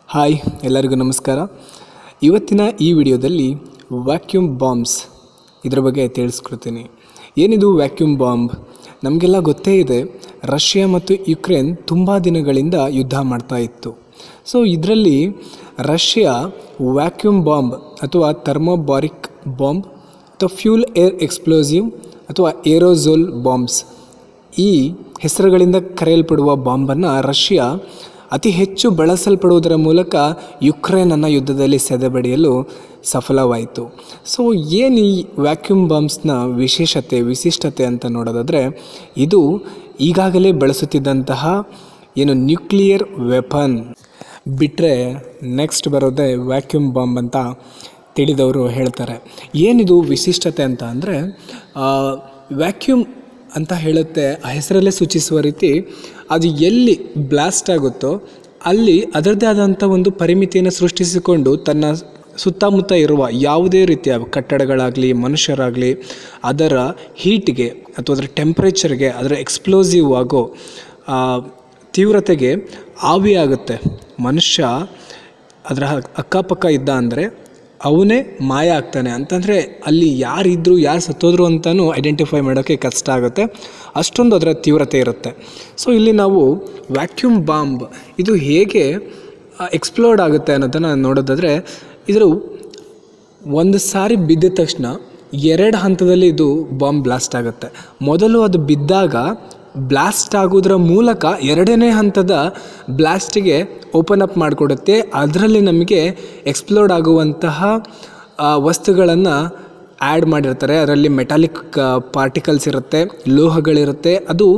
hi ಎಲ್ಲರಿಗೂ ನಮಸ್ಕಾರ ಇವತ್ತಿನ ಈ ವಿಡಿಯೋದಲ್ಲಿ ವ್ಯಾಕ್ಯೂಮ್ ಬಾಂಬ್ಸ್ ಇದ್ರ ಬಗ್ಗೆ ತಿಳಿಸ್ಕೊಡ್ತೀನಿ ಏನಿದು ವ್ಯಾಕ್ಯೂಮ್ ಬಾಂಬ್ ನಮಗೆಲ್ಲ ಗೊತ್ತೇ ಇದೆ ರಷ್ಯಾ ಮತ್ತು ಯುಕ್ರೇನ್ ತುಂಬ ದಿನಗಳಿಂದ ಯುದ್ಧ ಮಾಡ್ತಾ ಇತ್ತು ಸೊ ಇದರಲ್ಲಿ ರಷ್ಯಾ ವ್ಯಾಕ್ಯೂಮ್ ಬಾಂಬ್ ಅಥವಾ ಥರ್ಮೋಬಾರಿಕ್ ಬಾಂಬ್ ಅಥವಾ ಫ್ಯೂಲ್ ಏರ್ ಎಕ್ಸ್ಪ್ಲೋಸಿವ್ ಅಥವಾ ಏರೋಝೋಲ್ ಬಾಂಬ್ಸ್ ಈ ಹೆಸರುಗಳಿಂದ ಕರೆಯಲ್ಪಡುವ ಬಾಂಬನ್ನು ರಷ್ಯಾ ಅತಿ ಹೆಚ್ಚು ಬಳಸಲ್ಪಡುವುದರ ಮೂಲಕ ಯುಕ್ರೇನನ್ನು ಯುದ್ಧದಲ್ಲಿ ಸೆದೆಬಡಿಯಲು ಸಫಲವಾಯಿತು ಸೊ ಏನು ಈ ವ್ಯಾಕ್ಯೂಮ್ ಬಾಂಬ್ಸ್ನ ವಿಶೇಷತೆ ವಿಶಿಷ್ಟತೆ ಅಂತ ನೋಡೋದಾದರೆ ಇದು ಈಗಾಗಲೇ ಬಳಸುತ್ತಿದ್ದಂತಹ ಏನು ನ್ಯೂಕ್ಲಿಯರ್ ವೆಪನ್ ಬಿಟ್ಟರೆ ನೆಕ್ಸ್ಟ್ ಬರೋದೇ ವ್ಯಾಕ್ಯೂಮ್ ಬಾಂಬ್ ಅಂತ ತಿಳಿದವರು ಹೇಳ್ತಾರೆ ಏನಿದು ವಿಶಿಷ್ಟತೆ ಅಂತ ಅಂದರೆ ವ್ಯಾಕ್ಯೂಮ್ ಅಂತ ಹೇಳುತ್ತೆ ಆ ಹೆಸರಲ್ಲೇ ಸೂಚಿಸುವ ರೀತಿ ಅದು ಎಲ್ಲಿ ಬ್ಲಾಸ್ಟ್ ಆಗುತ್ತೋ ಅಲ್ಲಿ ಅದರದ್ದೇ ಆದಂಥ ಒಂದು ಪರಿಮಿತಿಯನ್ನು ಸೃಷ್ಟಿಸಿಕೊಂಡು ತನ್ನ ಸುತ್ತಮುತ್ತ ಇರುವ ಯಾವುದೇ ರೀತಿಯ ಕಟ್ಟಡಗಳಾಗಲಿ ಮನುಷ್ಯರಾಗಲಿ ಅದರ ಹೀಟ್ಗೆ ಅಥವಾ ಅದರ ಟೆಂಪ್ರೇಚರ್ಗೆ ಅದರ ಎಕ್ಸ್ಪ್ಲೋಸಿವ್ ಆಗೋ ಆ, ತೀವ್ರತೆಗೆ ಆವಿಯಾಗುತ್ತೆ ಮನುಷ್ಯ ಅದರ ಅಕ್ಕಪಕ್ಕ ಇದ್ದ ಅಂದರೆ ಅವನೇ ಮಾಯ ಆಗ್ತಾನೆ ಅಂತಂದರೆ ಅಲ್ಲಿ ಯಾರಿದ್ರು ಯಾರು ಸತ್ತೋದ್ರು ಅಂತಲೂ ಐಡೆಂಟಿಫೈ ಮಾಡೋಕ್ಕೆ ಕಷ್ಟ ಆಗುತ್ತೆ ಅಷ್ಟೊಂದು ಅದರ ತೀವ್ರತೆ ಇರುತ್ತೆ ಸೊ ಇಲ್ಲಿ ನಾವು ವ್ಯಾಕ್ಯೂಮ್ ಬಾಂಬ್ ಇದು ಹೇಗೆ ಎಕ್ಸ್ಪ್ಲೋರ್ಡ್ ಆಗುತ್ತೆ ಅನ್ನೋದನ್ನು ನೋಡೋದಾದರೆ ಇದರ ಒಂದು ಸಾರಿ ಬಿದ್ದ ತಕ್ಷಣ ಎರಡು ಹಂತದಲ್ಲಿ ಇದು ಬಾಂಬ್ ಬ್ಲಾಸ್ಟ್ ಆಗುತ್ತೆ ಮೊದಲು ಅದು ಬಿದ್ದಾಗ ಬ್ಲಾಸ್ಟ್ ಆಗೋದ್ರ ಮೂಲಕ ಎರಡನೇ ಹಂತದ ಬ್ಲಾಸ್ಟಿಗೆ ಓಪನ್ ಅಪ್ ಮಾಡಿಕೊಡುತ್ತೆ ಅದರಲ್ಲಿ ನಮಗೆ ಎಕ್ಸ್ಪ್ಲೋರ್ಡ್ ಆಗುವಂತಹ ವಸ್ತುಗಳನ್ನು ಆ್ಯಡ್ ಮಾಡಿರ್ತಾರೆ ಅದರಲ್ಲಿ ಮೆಟಾಲಿಕ್ ಪಾರ್ಟಿಕಲ್ಸ್ ಇರುತ್ತೆ ಲೋಹಗಳಿರುತ್ತೆ ಅದು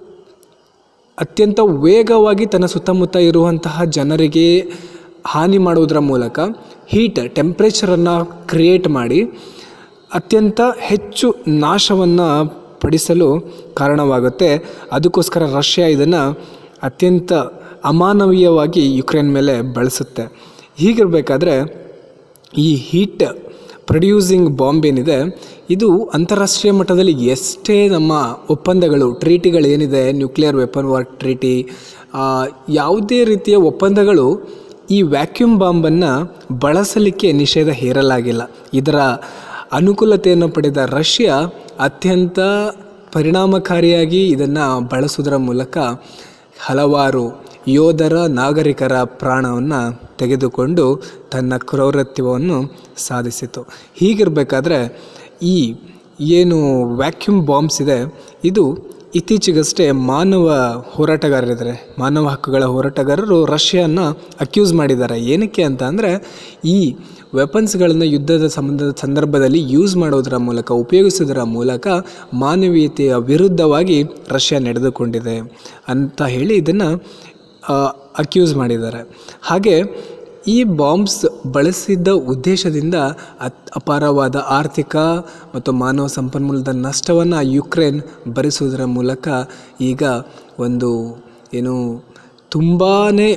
ಅತ್ಯಂತ ವೇಗವಾಗಿ ತನ್ನ ಸುತ್ತಮುತ್ತ ಇರುವಂತಹ ಜನರಿಗೆ ಹಾನಿ ಮಾಡುವುದರ ಮೂಲಕ ಹೀಟ್ ಟೆಂಪ್ರೇಚರನ್ನು ಕ್ರಿಯೇಟ್ ಮಾಡಿ ಅತ್ಯಂತ ಹೆಚ್ಚು ನಾಶವನ್ನು ಪಡಿಸಲು ಕಾರಣವಾಗುತ್ತೆ ಅದಕ್ಕೋಸ್ಕರ ರಷ್ಯಾ ಇದನ್ನು ಅತ್ಯಂತ ಅಮಾನವೀಯವಾಗಿ ಯುಕ್ರೇನ್ ಮೇಲೆ ಬಳಸುತ್ತೆ ಹೀಗಿರಬೇಕಾದ್ರೆ ಈ ಹೀಟ್ ಪ್ರೊಡ್ಯೂಸಿಂಗ್ ಬಾಂಬ್ ಏನಿದೆ ಇದು ಅಂತಾರಾಷ್ಟ್ರೀಯ ಮಟ್ಟದಲ್ಲಿ ಎಷ್ಟೇ ನಮ್ಮ ಒಪ್ಪಂದಗಳು ಟ್ರೀಟಿಗಳೇನಿದೆ ನ್ಯೂಕ್ಲಿಯರ್ ವೆಪನ್ ವಾರ್ ಟ್ರೀಟಿ ಆ, ಯಾವುದೇ ರೀತಿಯ ಒಪ್ಪಂದಗಳು ಈ ವ್ಯಾಕ್ಯೂಮ್ ಬಾಂಬನ್ನು ಬಳಸಲಿಕ್ಕೆ ನಿಷೇಧ ಹೇರಲಾಗಿಲ್ಲ ಇದರ ಅನುಕೂಲತೆಯನ್ನು ಪಡೆದ ರಷ್ಯಾ ಅತ್ಯಂತ ಪರಿಣಾಮಕಾರಿಯಾಗಿ ಇದನ್ನು ಬಳಸುವುದರ ಮೂಲಕ ಹಲವಾರು ಯೋಧರ ನಾಗರಿಕರ ಪ್ರಾಣವನ್ನು ತೆಗೆದುಕೊಂಡು ತನ್ನ ಕ್ರೌರತ್ಯವನ್ನು ಸಾಧಿಸಿತು ಹೀಗಿರಬೇಕಾದ್ರೆ ಈ ಏನು ವ್ಯಾಕ್ಯೂಮ್ ಬಾಂಬ್ಸ್ ಇದೆ ಇದು ಇತ್ತೀಚೆಗಷ್ಟೇ ಮಾನವ ಹೋರಾಟಗಾರರಿದ್ದಾರೆ ಮಾನವ ಹಕ್ಕುಗಳ ಹೋರಾಟಗಾರರು ರಷ್ಯಾನ ಅಕ್ಯೂಸ್ ಮಾಡಿದ್ದಾರೆ ಏನಕ್ಕೆ ಅಂತ ಅಂದರೆ ಈ ವೆಪನ್ಸ್ಗಳನ್ನು ಯುದ್ಧದ ಸಂಬಂಧದ ಸಂದರ್ಭದಲ್ಲಿ ಯೂಸ್ ಮಾಡೋದರ ಮೂಲಕ ಉಪಯೋಗಿಸೋದರ ಮೂಲಕ ಮಾನವೀಯತೆಯ ವಿರುದ್ಧವಾಗಿ ರಷ್ಯಾ ನಡೆದುಕೊಂಡಿದೆ ಅಂತ ಹೇಳಿ ಇದನ್ನು ಅಕ್ಯೂಸ್ ಮಾಡಿದ್ದಾರೆ ಹಾಗೆ ಈ ಬಾಂಬ್ಸ್ ಬಳಸಿದ್ದ ಉದ್ದೇಶದಿಂದ ಅತ್ ಅಪಾರವಾದ ಆರ್ಥಿಕ ಮತ್ತು ಮಾನವ ಸಂಪನ್ಮೂಲದ ನಷ್ಟವನ್ನು ಯುಕ್ರೇನ್ ಭರಿಸುವುದರ ಮೂಲಕ ಈಗ ಒಂದು ಏನು ತುಂಬಾ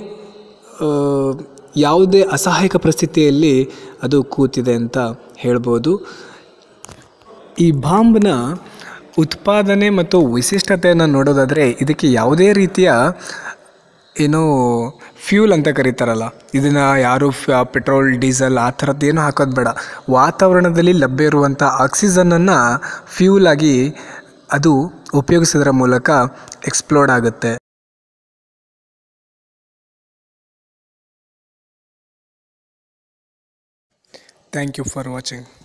ಯಾವುದೇ ಅಸಹಾಯಕ ಪರಿಸ್ಥಿತಿಯಲ್ಲಿ ಅದು ಕೂತಿದೆ ಅಂತ ಹೇಳ್ಬೋದು ಈ ಬಾಂಬ್ನ ಉತ್ಪಾದನೆ ಮತ್ತು ವಿಶಿಷ್ಟತೆಯನ್ನು ನೋಡೋದಾದರೆ ಇದಕ್ಕೆ ಯಾವುದೇ ರೀತಿಯ ಏನೋ ಫ್ಯೂಲ್ ಅಂತ ಕರೀತಾರಲ್ಲ ಇದನ್ನು ಯಾರು ಪೆಟ್ರೋಲ್ ಡೀಸೆಲ್ ಆ ಥರದ್ದು ಏನು ಹಾಕೋದು ಬೇಡ ವಾತಾವರಣದಲ್ಲಿ ಲಭ್ಯ ಇರುವಂಥ ಆಕ್ಸಿಜನನ್ನು ಫ್ಯೂಲ್ ಆಗಿ ಅದು ಉಪಯೋಗಿಸೋದ್ರ ಮೂಲಕ ಎಕ್ಸ್ಪ್ಲೋರ್ಡ್ ಆಗುತ್ತೆ ಥ್ಯಾಂಕ್ ಯು ಫಾರ್ ವಾಚಿಂಗ್